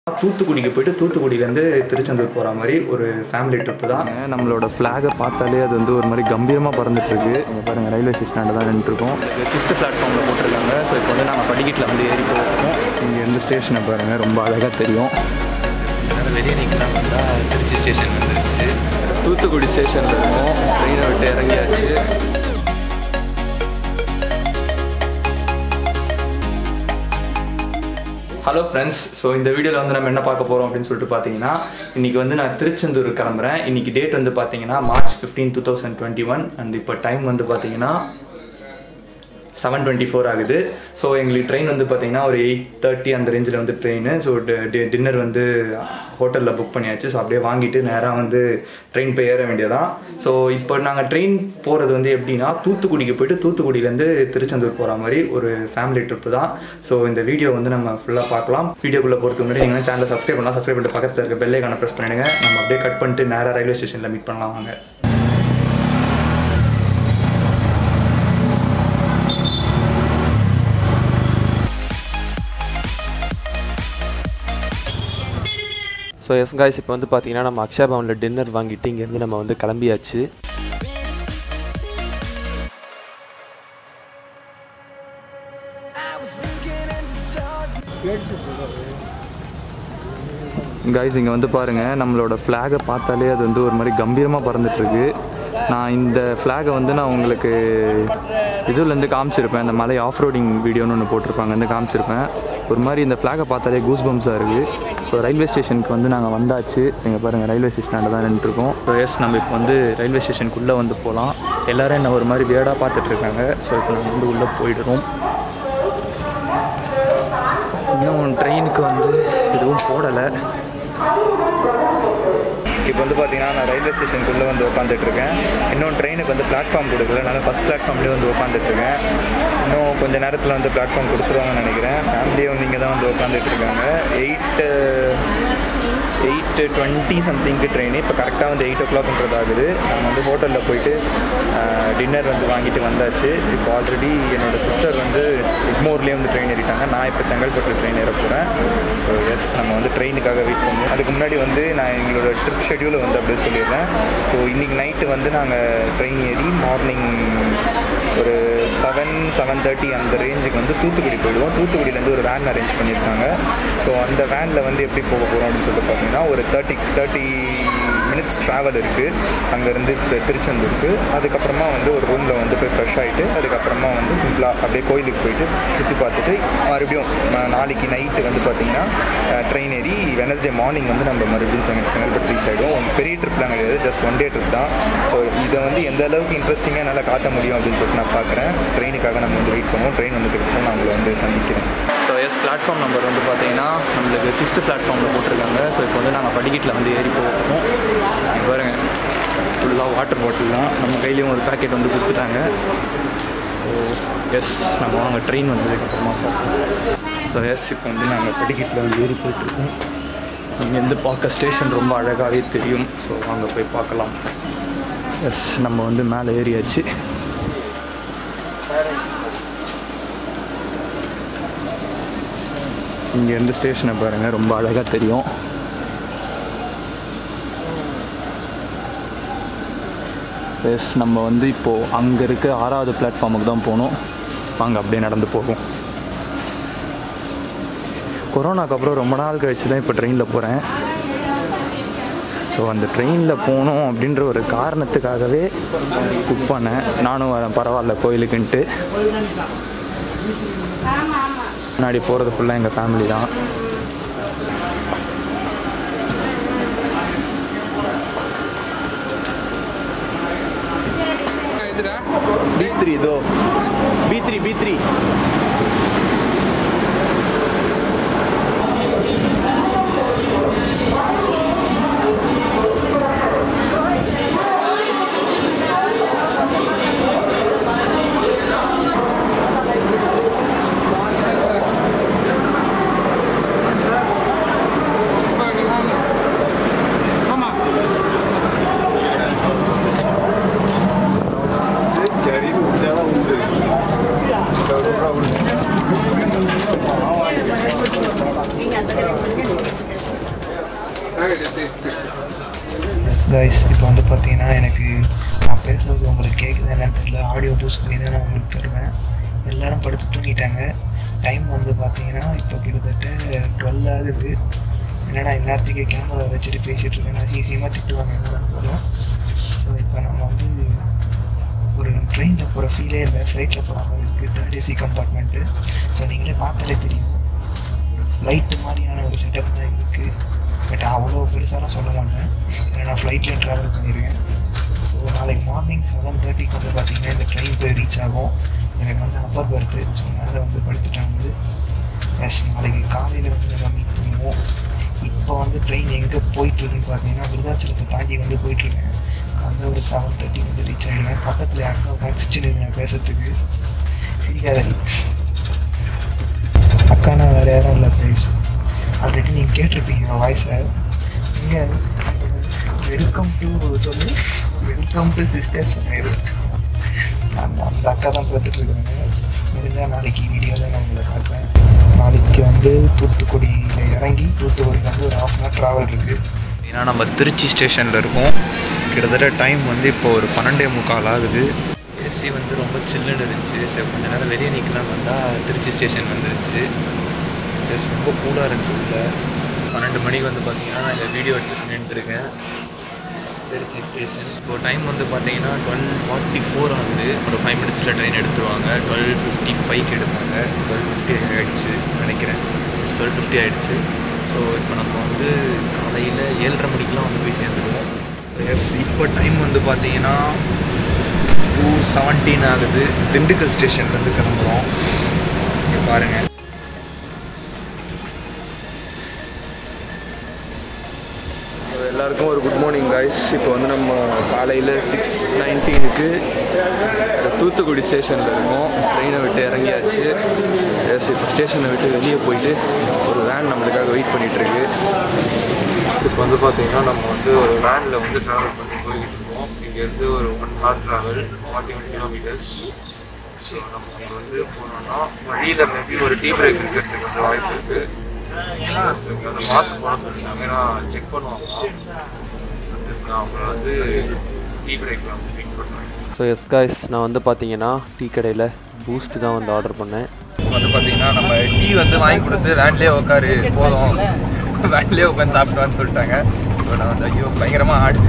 தூத்துக்குடிக்கு போயிட்டு தூத்துக்குடியிலேருந்து திருச்செந்தூர் போகிற மாதிரி ஒரு ஃபேமிலி ட்ரிப்பு தான் நம்மளோட ஃப்ளாகை பார்த்தாலே அது வந்து ஒரு மாதிரி கம்பீரமாக பறந்துட்டு இருக்கு இங்கே பாருங்கள் ரயில்வே ஸ்டேஷனில் தான் நின்றுருக்கோம் சிக்ஸ்த் பிளாட்ஃபார்மில் போட்டிருக்காங்க ஸோ இப்போ வந்து நாங்கள் படிக்கட்டில் வந்து ஏறி போகிறோம் இங்கேருந்து ஸ்டேஷனை பாருங்கள் ரொம்ப அழகாக தெரியும் வெளியே நிற்கலாம் வந்தால் திருச்சி ஸ்டேஷன் வந்துருச்சு தூத்துக்குடி ஸ்டேஷனில் இருக்கோம் ட்ரெயினை விட்டு இறங்கியாச்சு ஹலோ ஃப்ரெண்ட்ஸ் ஸோ இந்த வீடியோவில் வந்து நம்ம என்ன பார்க்க போகிறோம் அப்படின்னு சொல்லிட்டு பார்த்தீங்கன்னா இன்றைக்கி வந்து நான் திருச்செந்தூர் கிளம்புறேன் இன்றைக்கி டேட் வந்து பார்த்தீங்கன்னா March fifteen two thousand twenty one and இப்போ டைம் வந்து பார்த்தீங்கன்னா செவன் டுவெண்ட்டி ஃபோர் ஆகுது ஸோ எங்களுக்கு ட்ரெயின் வந்து பார்த்தீங்கன்னா ஒரு எயிட் தேர்ட்டி அந்த ரேஞ்சில் வந்து ட்ரெயின் ஸோ டின்னர் வந்து ஹோட்டலில் புக் பண்ணியாச்சு ஸோ அப்படியே வாங்கிட்டு நேராக வந்து ட்ரெயின் போய் ஏற வேண்டியதான் ஸோ இப்போ நாங்கள் ட்ரெயின் போகிறது வந்து எப்படின்னா தூத்துக்குடிக்கு போயிட்டு தூத்துக்குடியிலேருந்து திருச்செந்தூர் போகிற மாதிரி ஒரு ஃபேமிலி ட்ரிப்பு தான் ஸோ இந்த வீடியோ வந்து நம்ம ஃபுல்லாக பார்க்கலாம் வீடியோக்குள்ளே போகிறதுக்கு முன்னாடி நீங்கள் சேனலை சப்ஸ்கிரைப் பண்ணலாம் சப்ஸ்கிரைப் பண்ணிட்டு பக்கத்தில் இருக்க பெல்லைக்கான ப்ரெஸ் பண்ணிடுங்க நம்ம அப்படியே கட் பண்ணிட்டு நேராக ரயில்வே ஸ்டேஷனில் மீட் பண்ணலாம் வாங்க ஸோ எஸ் காய்ஸ் இப்போ வந்து பார்த்தீங்கன்னா நம்ம அக்ஷயா பவனில் டின்னர் வாங்கிட்டு இங்கேருந்து நம்ம வந்து கிளம்பியாச்சு கைஸ் இங்கே வந்து பாருங்கள் நம்மளோட ஃப்ளாகை பார்த்தாலே அது வந்து ஒரு மாதிரி கம்பீரமாக பறந்துட்டுருக்கு நான் இந்த ஃப்ளாகை வந்து நான் உங்களுக்கு இதுலேருந்து காமிச்சிருப்பேன் இந்த மலை ஆஃப் ரோடிங் வீடியோன்னு ஒன்று போட்டிருப்பாங்க வந்து காமிச்சிருப்பேன் ஒரு மாதிரி இந்த ஃப்ளாகை பார்த்தாலே கூஸ் பம்ஸாக இருக்குது ஸோ ரயில்வே ஸ்டேஷனுக்கு வந்து நாங்கள் வந்தாச்சு இங்கே பாருங்கள் ரயில்வே ஸ்டேஷனாண்ட தான் நின்றுருக்கோம் ஸோ எஸ் நம்ம இப்போ வந்து ரயில்வே ஸ்டேஷனுக்குள்ளே வந்து போகலாம் எல்லோரும் என்ன ஒரு மாதிரி வேடாக பார்த்துட்ருக்காங்க ஸோ இப்போ நம்ம வந்து உள்ளே போயிடுறோம் இன்னும் ட்ரெயினுக்கு வந்து எதுவும் போடலை இப்போ வந்து பார்த்தீங்கன்னா நான் ரயில்வே ஸ்டேஷனுக்குள்ளே வந்து உட்காந்துட்டு இருக்கேன் இன்னும் ட்ரெயினுக்கு வந்து பிளாட்ஃபார்ம் கொடுக்கல நான் ஃபஸ்ட் பிளாட்ஃபார்ம்லேயே வந்து உட்காந்துட்டு இருக்கேன் இன்னும் கொஞ்ச நேரத்தில் வந்து பிளாட்ஃபார்ம் கொடுத்துருவாங்கன்னு நினைக்கிறேன் ஃபேமிலியே வந்து இங்கே தான் வந்து உட்காந்துட்டு இருக்காங்க எயிட்டு எயிட் டுவெண்ட்டி சம்திங்க்கு ட்ரெயின் இப்போ கரெக்டாக வந்து எயிட் ஓ கிளாக்ன்றது ஆகுது நம்ம வந்து ஹோட்டலில் போயிட்டு டின்னர் வந்து வாங்கிட்டு வந்தாச்சு இப்போ ஆல்ரெடி என்னோட சிஸ்டர் வந்து எக்மோர்லேயே வந்து ட்ரெயின் ஏறிட்டாங்க நான் இப்போ செங்கல்பட்டு ட்ரெயின் ஏற போகிறேன் ஸோ எஸ் நம்ம வந்து ட்ரெயினுக்காக வெயிட் பண்ணுவோம் அதுக்கு முன்னாடி வந்து நான் எங்களோட ட்ரிப் ஷெட்யூலை வந்து அப்படியே சொல்லிடுறேன் ஸோ இன்றைக்கி நைட்டு வந்து நாங்கள் ட்ரெயின் ஏறி மார்னிங் ஒரு செவன் செவன் தேர்ட்டி அந்த ரேஞ்சுக்கு வந்து தூத்துக்குடி போயிடுவோம் தூத்துக்குடியிலேருந்து ஒரு வேன் அரேஞ்ச் பண்ணியிருக்காங்க ஸோ அந்த வேனில் வந்து எப்படி போக போகிறோம் அப்படின்னு சொல்லிட்டு பார்த்தீங்கன்னா ஒரு தேர்ட்டி தேர்ட்டி மினிட்ஸ் ட்ராவல் இருக்குது அங்கேருந்து திருச்செந்தூருக்கு அதுக்கப்புறமா வந்து ஒரு ரூமில் வந்து போய் ஃப்ரெஷ் ஆகிட்டு அதுக்கப்புறமா வந்து சிம்பிளாக அப்படியே கோயிலுக்கு போயிட்டு சுற்றி பார்த்துட்டு மறுபடியும் நா- நாளைக்கு நைட்டு வந்து பார்த்தீங்கன்னா ட்ரெயின் ஏறி வெனஸ்டே மார்னிங் வந்து நம்ம மறுபடியும் செங்கல் செங்கல்பட்டு ரீச் ஆகிடும் ஒரு பெரிய ட்ரிப்லாம் கிடையாது ஜஸ்ட் ஒன் டே ட்ரிப் தான் ஸோ இதை வந்து எந்த அளவுக்கு இன்ட்ரெஸ்டிங்காக என்னால் காட்ட முடியும் அப்படின்னு சொல்லிட்டு நான் பார்க்குறேன் ட்ரெயினுக்காக நம்ம வந்து வெயிட் பண்ணுவோம் ட்ரெயின் வந்ததுக்கப்புறம் நான் உங்களை வந்து சந்திக்கிறேன் ஸோ எஸ் பிளாட்ஃபார்ம் நம்பர் வந்து பார்த்தீங்கன்னா நம்மளுக்கு சிக்ஸ்த் பிளாட்ஃபார்மில் போட்டிருக்காங்க ஸோ இப்போ வந்து நாங்கள் படிக்கட்டில் வந்து ஏறி போகிறோம் இங்க பாருங்க ஃபுல்லாக வாட்டர் பாட்டில் தான் நம்ம கையிலையும் ஒரு பேக்கெட் வந்து கொடுத்துட்டாங்க ஸோ எஸ் நம்ம வாங்க ட்ரெயின் வந்ததுக்கப்புறமா பார்ப்போம் ஸோ எஸ் இப்போ வந்து நாங்கள் படிக்கட்டில் வந்து ஏறி போயிட்டுருக்கோம் இங்கேருந்து பார்க்க ஸ்டேஷன் ரொம்ப அழகாகவே தெரியும் ஸோ வாங்க போய் பார்க்கலாம் எஸ் நம்ம வந்து மேலே ஏறியாச்சு இங்கேருந்து ஸ்டேஷனை பாருங்கள் ரொம்ப அழகாக தெரியும் எஸ் நம்ம வந்து இப்போது அங்கே இருக்க ஆறாவது பிளாட்ஃபார்முக்கு தான் போகணும் வாங்க அப்படியே நடந்து போகும் கொரோனாக்கு அப்புறம் ரொம்ப நாள் கழிச்சு தான் இப்போ ட்ரெயினில் போகிறேன் ஸோ அந்த ட்ரெயினில் போகணும் அப்படின்ற ஒரு காரணத்துக்காகவே புக் பண்ணேன் நானும் வரேன் பரவாயில்ல கோயிலுக்குன்ட்டு முன்னாடி போகிறது ஃபுல்லாக எங்கள் ஃபேமிலி தான் பி த்ரீ இதோ பி த்ரீ பி த்ரீ சரி உண்மையாக உண்டு கைஸ் இப்போ வந்து பார்த்தீங்கன்னா எனக்கு நான் பேசுறது உங்களுக்கு கேட்குது என்னன்னு தெரியல ஆடியோ பூஸ்ட் பண்ணி தான் நான் உங்களுக்கு தருவேன் எல்லாரும் படுத்து தூங்கிட்டாங்க டைம் வந்து பார்த்தீங்கன்னா இப்போ கிட்டத்தட்ட டுவெல் ஆகுது என்னடா இந்நேரத்துக்கு கேமரா வச்சுட்டு பேசிகிட்டு இருக்கேன் அசிங்கமாக திட்டுவாங்க எல்லாரும் வரும் ஸோ இப்போ நம்ம வந்து ஒரு ட்ரெயினில் போகிற ஃபீலே இல்லை ஃப்ளைட்டில் போகிற மாதிரி இருக்குது தேர்ட் ஏசி கம்பார்ட்மெண்ட்டு ஸோ நீங்களே பார்த்தாலே தெரியும் லைட்டு மாதிரியான ஒரு செட்டப் தான் இருக்குது பட் அவ்வளோ பெருசாலாம் சொல்ல மாட்டேன் ஏன்னா நான் ஃப்ளைட்டில் ட்ராவல் பண்ணியிருக்கேன் ஸோ நாளைக்கு மார்னிங் செவன் தேர்ட்டிக்கு வந்து பார்த்தீங்கன்னா இந்த ட்ரெயின் போய் ரீச் ஆகும் எனக்கு வந்து அப்பர் பர்த்து ஸோ மேலே வந்து படுத்துட்டாங்க எஸ் நாளைக்கு காலையில் வந்து நம்ம மீட் பண்ணுவோம் இப்போ வந்து ட்ரெயின் எங்கே போயிட்டுருக்குன்னு பார்த்தீங்கன்னா விருதாச்சலத்தை தாண்டி வந்து போயிட்டுருக்கேன் காலைல ஒரு செவன் தேர்ட்டி வந்து ரீச் ஆகிடுவேன் பக்கத்தில் அக்கா உட்காந்து சின்ன நான் பேசுறதுக்கு சிரிக்காதடி அக்கானா வேறு யாரும் இல்லை ப்ளீஸ் ஆல்ரெடி நீங்கள் கேட்டிருப்பீங்க வாய்ஸை நீங்கள் வெல்கம் டு சொல்லு வெல்கம் டு சிஸ்டர்ஸ் அந்த அந்த அக்கா தான் பார்த்துட்டு இருக்காங்க முடிஞ்சால் நாளைக்கு வீடியோவில் நான் உங்களை காட்டுறேன் நாளைக்கு வந்து தூத்துக்குடியில் இறங்கி தூத்துக்குடியில் வந்து ஒரு ஹாஃப் அன் ஹவர் ட்ராவல் இருக்குது ஏன்னா நம்ம திருச்சி ஸ்டேஷனில் இருக்கோம் கிட்டத்தட்ட டைம் வந்து இப்போ ஒரு பன்னெண்டே முக்கால் ஆகுது ஏசி வந்து ரொம்ப சில்லுன்னு இருந்துச்சு சரி கொஞ்ச நேரம் வெளியே நிற்கலாம் வந்தால் திருச்சி ஸ்டேஷன் வந்துருச்சு எஸ் ரொம்ப கூலாக இருந்துச்சு உள்ள பன்னெண்டு மணிக்கு வந்து பார்த்தீங்கன்னா நான் இந்த வீடியோ எடுத்து நின்றுருக்கேன் திருச்சி ஸ்டேஷன் இப்போ டைம் வந்து பார்த்தீங்கன்னா டுவெல் ஃபார்ட்டி ஃபோர் ஆகுது ஒரு ஃபைவ் மினிட்ஸில் ட்ரெயின் எடுத்துருவாங்க டுவெல் ஃபிஃப்டி ஃபைவ்க்கு எடுப்பாங்க டுவெல் ஃபிஃப்டி ஆகிடுச்சு நினைக்கிறேன் டுவெல் ஃபிஃப்டி ஆகிடுச்சு ஸோ இப்போ நம்ம வந்து காலையில் ஏழரை மணிக்கெலாம் வந்து போய் சேர்ந்துருவோம் எஸ் இப்போ டைம் வந்து பார்த்தீங்கன்னா டூ செவன்டீன் ஆகுது திண்டுக்கல் ஸ்டேஷன்லேருந்து கிளம்புறோம் இங்கே பாருங்கள் எல்லாருக்கும் ஒரு குட் மார்னிங் கைஸ் இப்போ வந்து நம்ம காலையில் சிக்ஸ் நைன்டீனுக்கு தூத்துக்குடி ஸ்டேஷனில் இருக்கோம் ட்ரெயினை விட்டு இறங்கியாச்சு எஸ் இப்போ ஸ்டேஷனை விட்டு வெளியே போயிட்டு ஒரு வேன் நம்மளுக்காக வெயிட் பண்ணிகிட்ருக்கு இப்போ வந்து பார்த்தீங்கன்னா நம்ம வந்து ஒரு வேனில் வந்து ட்ராவல் பண்ணி போய்கிட்டு இருக்கோம் இங்கேருந்து ஒரு one hour travel forty one kilometres so நம்ம இங்கே வந்து போனோம்னா வழியில் மேபி ஒரு டீ பிரேக் இருக்கிறதுக்கு வந்து வாய்ப்பு இருக்குது அந்த மாஸ்க் போட சொல்லிட்டாங்க ஏன்னா செக் பண்ணுவாங்க அப்புறம் வந்து டீ பிரேக் மீட் பண்ணுவேன் ஸோ எஸ் காய்ஸ் நான் வந்து பார்த்தீங்கன்னா டீ கடையில் பூஸ்ட் தான் வந்து ஆர்டர் பண்ணேன் வந்து பார்த்தீங்கன்னா நம்ம டீ வந்து வாங்கி கொடுத்து வேன்லேயே உட்காரு போதும் வேன்லேயே உட்காந்து சாப்பிட்டோன்னு சொல்லிட்டாங்க இப்போ நான் வந்து ஐயோ பயங்கரமாக ஆடுது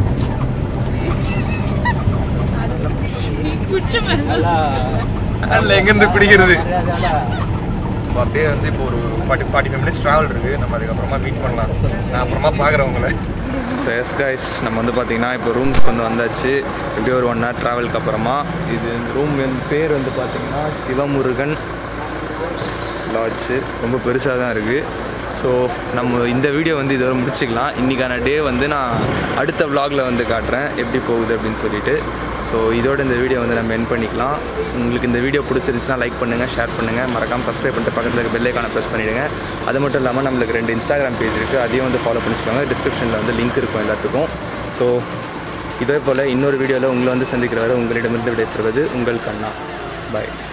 வேனில் எங்கேருந்து குடிக்கிறது நம்ம அப்படியே வந்து இப்போ ஒரு forty forty five minutes travel இருக்குது நம்ம அதுக்கப்புறமா மீட் பண்ணலாம் நான் அப்புறமா பார்க்குறேன் உங்களை எஸ் கைஸ் நம்ம வந்து பார்த்தீங்கன்னா இப்போ ரூம்ஸ்க்கு வந்து வந்தாச்சு எப்படியும் ஒரு ஒன் ஹவர் ட்ராவலுக்கு அப்புறமா இது ரூம் பேர் வந்து பார்த்தீங்கன்னா சிவமுருகன் லாட்ஜு ரொம்ப பெருசாக தான் இருக்குது ஸோ நம்ம இந்த வீடியோ வந்து இதோட முடிச்சுக்கலாம் இன்றைக்கான டே வந்து நான் அடுத்த vlogல வந்து காட்டுறேன் எப்படி போகுது அப்படின்னு சொல்லிட்டு ஸோ இதோட இந்த வீடியோ வந்து நம்ம என் பண்ணிக்கலாம் உங்களுக்கு இந்த வீடியோ பிடிச்சிருந்துச்சுன்னா லைக் பண்ணுங்கள் ஷேர் பண்ணுங்கள் மறக்காமல் சப்ஸ்கிரைப் பண்ணிட்டு பக்கத்தில் இருக்க பெல்லைக்கான ப்ரெஸ் பண்ணிவிடுங்க அது மட்டும் இல்லாமல் நம்மளுக்கு ரெண்டு இன்ஸ்டாகிராம் பேஜ் இருக்குது அதையும் வந்து ஃபாலோ பண்ணிச்சுக்கோங்க டிஸ்கிரிப்ஷனில் வந்து லிங்க் இருக்கும் எல்லாத்துக்கும் ஸோ இதே போல் இன்னொரு வீடியோவில் உங்களை வந்து சந்திக்கிற வரை உங்களிடமிருந்து விடைபெறுவது உங்கள் கண்ணா பாய்